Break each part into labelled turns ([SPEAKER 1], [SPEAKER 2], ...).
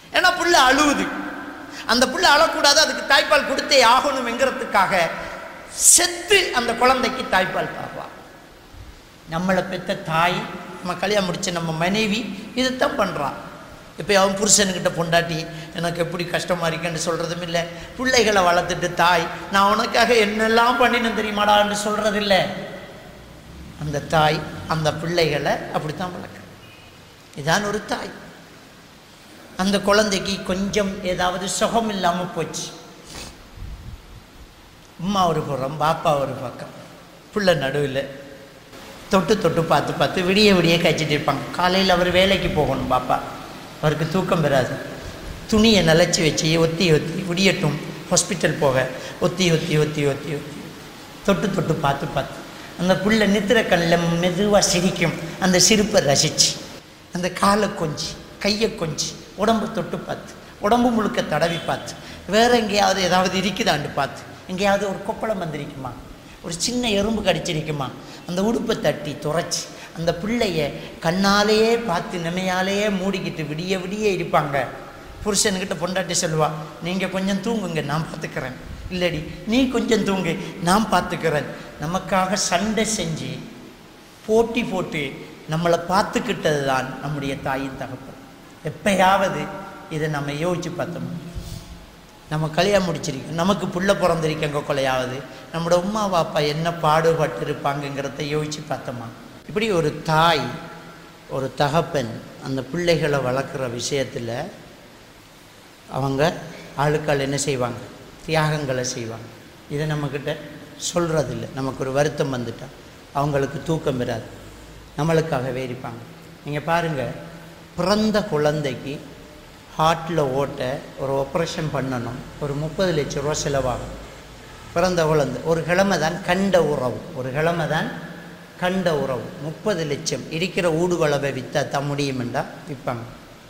[SPEAKER 1] ஏன்னா புள்ள அழுவுது அந்த புள்ள அழக்கூடாது அதுக்கு தாய்ப்பால் கொடுத்தே ஆகணும்ங்கிறதுக்காக செத்து அந்த குழந்தைக்கு தாய்ப்பால் பார்ப்பா நம்மளை பெற்ற தாய் நம்ம கல்யாணம் முடிச்ச நம்ம மனைவி இதைத்தான் பண்ணுறான் இப்போ அவன் புருஷனுக்கிட்ட பொண்டாட்டி எனக்கு எப்படி கஷ்டமாக இருக்குன்னு சொல்கிறதும் இல்லை பிள்ளைகளை வளர்த்துட்டு தாய் நான் உனக்காக என்னெல்லாம் பண்ணினேன் தெரியுமாடான்னு சொல்கிறதில்ல அந்த தாய் அந்த பிள்ளைகளை அப்படித்தான் வளர்க்குறேன் இதான் ஒரு தாய் அந்த குழந்தைக்கு கொஞ்சம் ஏதாவது சுகம் இல்லாமல் போச்சு அம்மா ஒரு புறம் பாப்பா ஒரு பக்கம் புள்ள நடுவில் தொட்டு தொட்டு பார்த்து பார்த்து விடிய விடிய கழிச்சிட்டு இருப்பாங்க காலையில் அவர் வேலைக்கு போகணும் பாப்பா அவருக்கு தூக்கம் வராது துணியை நனைச்சி வச்சு ஒத்தி ஒத்தி விடியட்டும் ஹாஸ்பிட்டல் போக ஒத்தி ஒத்தி ஒத்தி ஒத்தி ஒத்தி தொட்டு தொட்டு பார்த்து பார்த்து அந்த புள்ள நித்திர கண்ணில் மெதுவாக சிரிக்கும் அந்த சிரிப்பை ரசிச்சு அந்த காலை கொஞ்சி கையை கொஞ்சி உடம்பு தொட்டு பார்த்து உடம்பு முழுக்க தடவி பார்த்து வேற எங்கேயாவது ஏதாவது இருக்குதான்னு பார்த்து எங்கேயாவது ஒரு கொப்பளம் வந்திருக்குமா ஒரு சின்ன எறும்பு கடிச்சிருக்குமா அந்த உடுப்பை தட்டி துரைச்சி அந்த பிள்ளைய கண்ணாலேயே பார்த்து நிமையாலேயே மூடிக்கிட்டு விடிய விடிய இருப்பாங்க புருஷன்கிட்ட பொண்டாட்டி சொல்லுவா நீங்கள் கொஞ்சம் தூங்குங்க நான் பார்த்துக்கிறேன் இல்லடி நீ கொஞ்சம் தூங்கு நான் பார்த்துக்கிறேன் நமக்காக சண்டை செஞ்சு போட்டி போட்டு நம்மளை பார்த்துக்கிட்டது தான் நம்முடைய தாயின் தகப்பன் எப்பயாவது இதை நம்ம யோசித்து பார்த்தோம் நம்ம கல்யாணம் முடிச்சிருக்கோம் நமக்கு புள்ள பிறந்திருக்கங்க கொலையாவது நம்மளோட உமா பாப்பா என்ன பாடுபட்டு இருப்பாங்கங்கிறத யோசித்து பார்த்தோமா இப்படி ஒரு தாய் ஒரு தகப்பன் அந்த பிள்ளைகளை வளர்க்குற விஷயத்தில் அவங்க ஆளுக்கள் என்ன செய்வாங்க தியாகங்களை செய்வாங்க இதை நம்மக்கிட்ட சொல்கிறதில்ல நமக்கு ஒரு வருத்தம் வந்துட்டா அவங்களுக்கு தூக்கம் வராது நம்மளுக்காகவே இருப்பாங்க நீங்கள் பாருங்கள் பிறந்த குழந்தைக்கு ஹார்ட்டில் ஓட்ட ஒரு ஆப்ரேஷன் பண்ணணும் ஒரு முப்பது லட்ச ரூபா செலவாகும் பிறந்த குழந்தை ஒரு கிழமை தான் கண்ட உறவு ஒரு கிழமை தான் கண்ட உறவு முப்பது லட்சம் இருக்கிற ஊடுவளவை விற்றா தான் முடியுமெண்டா விற்பாங்க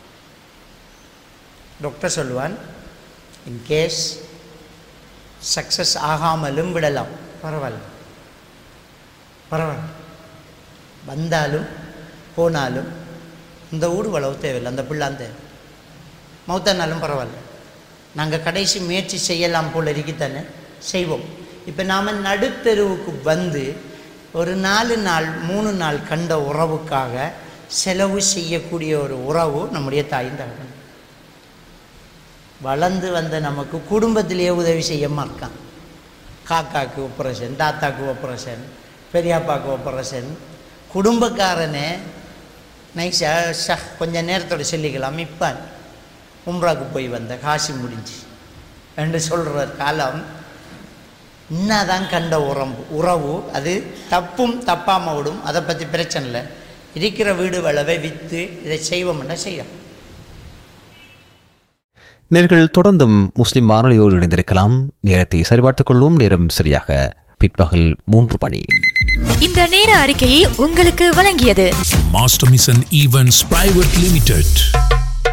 [SPEAKER 1] டாக்டர் சொல்லுவான் இன்கேஸ் சக்ஸஸ் ஆகாமலும் விடலாம் பரவாயில்ல பரவாயில்ல வந்தாலும் போனாலும் இந்த ஊடு வளவு தேவையில்லை அந்த பிள்ளான் தேவை மௌத்தானாலும் பரவாயில்ல நாங்கள் கடைசி முயற்சி செய்யலாம் போல இருக்குத்தானே செய்வோம் இப்போ நாம் நடுத்தெருவுக்கு வந்து ஒரு நாலு நாள் மூணு நாள் கண்ட உறவுக்காக செலவு செய்யக்கூடிய ஒரு உறவு நம்முடைய தாயின் தகவல் வளர்ந்து வந்த நமக்கு குடும்பத்திலேயே உதவி செய்ய மாட்டான் காக்காக்கு ஆப்ரேஷன் தாத்தாக்கு ஆப்ரேஷன் பெரியாப்பாக்கு ஆப்ரேஷன் குடும்பக்காரனே நைஸா ஷா கொஞ்சம் நேரத்தோட சொல்லிக்கலாம் இப்பான் உம்ராக்கு போய் வந்த காசு முடிஞ்சு என்று சொல்கிற காலம் இன்னதான் கண்ட உறம்பு உறவு அது தப்பும் தப்பாம விடும் அதை பற்றி பிரச்சனை இல்லை இருக்கிற வீடு வளவை விற்று இதை செய்வோம்னா செய்யலாம்
[SPEAKER 2] நேர்கள் தொடர்ந்தும் முஸ்லிம் வானொலியோடு இணைந்திருக்கலாம் நேரத்தை சரிபார்த்துக் கொள்வோம் நேரம் சரியாக பிற்பகல் மூன்று மணி
[SPEAKER 3] இந்த நேர அறிக்கையை உங்களுக்கு வழங்கியது
[SPEAKER 4] Master Mission Events Private Limited.